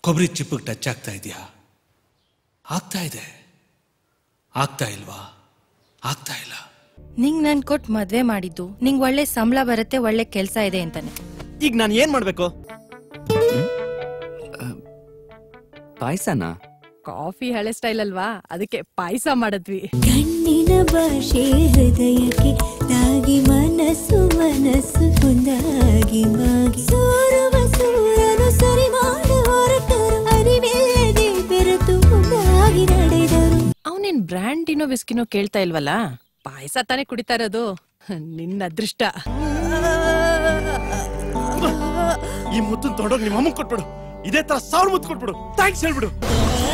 ಕೊಬ್ಬರಿ ಚಿಪ್ಪಿಗೆ ಟಚ್ ಆಗ್ತಾ ಇದೆಯಾ ಆಗ್ತಾ ಇದೆ ಆಗ್ತಾ ಇಲ್ವಾ ಆಗ್ತಾ ಇಲ್ಲ ನಿಂಗ್ ನನ್ ಕೊಟ್ ಮದ್ವೆ ಮಾಡಿದ್ದು ನಿಂಗ್ ಒಳ್ಳೆ ಸಂಬಳ ಬರುತ್ತೆ ಒಳ್ಳೆ ಕೆಲ್ಸ ಇದೆ ಅಂತಾನೆ ಈಗ ನಾನು ಏನ್ ಮಾಡ್ಬೇಕು ಪಾಯ್ಸನಾ ಕಾಫಿ ಹಳೆ ಸ್ಟೈಲ್ ಅಲ್ವಾ ಅದಕ್ಕೆ ಪಾಯಸ ಮಾಡಿದ್ವಿ ಕಣ್ಣಿನ ಭಾಷೆ ಹೃದಯಕ್ಕೆ ತಾಗಿ ಮನಸ್ಸು ಮನಸ್ಸು ಒಂದಾಗಿ ಮಾಗಿ ಸೋರುವ ಸೂರನು ಸರಿ ಮಾಡು ಹೊರಟರು ಅರಿವಿಲ್ಲದೆ ಬೆರೆತು ಒಂದಾಗಿ ನಡೆದರು ಅವನೇನ್ ಬ್ರ್ಯಾಂಡಿನೋ ವಿಸ್ಕಿನೋ ಕೇಳ್ತಾ ಇಲ್ವಲ್ಲ ಪಾಯಸ ತಾನೇ ಕುಡಿತಾ ಇರೋದು ನಿನ್ನ ಅದೃಷ್ಟ ಈ ಮುತ್ತನ್ ತೊಡೋಗ್ ನಿಮ್ಮ ಅಮ್ಮ ಕೊಟ್ಬಿಡು ಇದೇ ತರ ಸಾವಿರ ಮುತ್ತು ಕೊಟ್ಬಿಡು ಥ್ಯಾಂಕ್ಸ್ ಹೇಳ್ಬಿಡು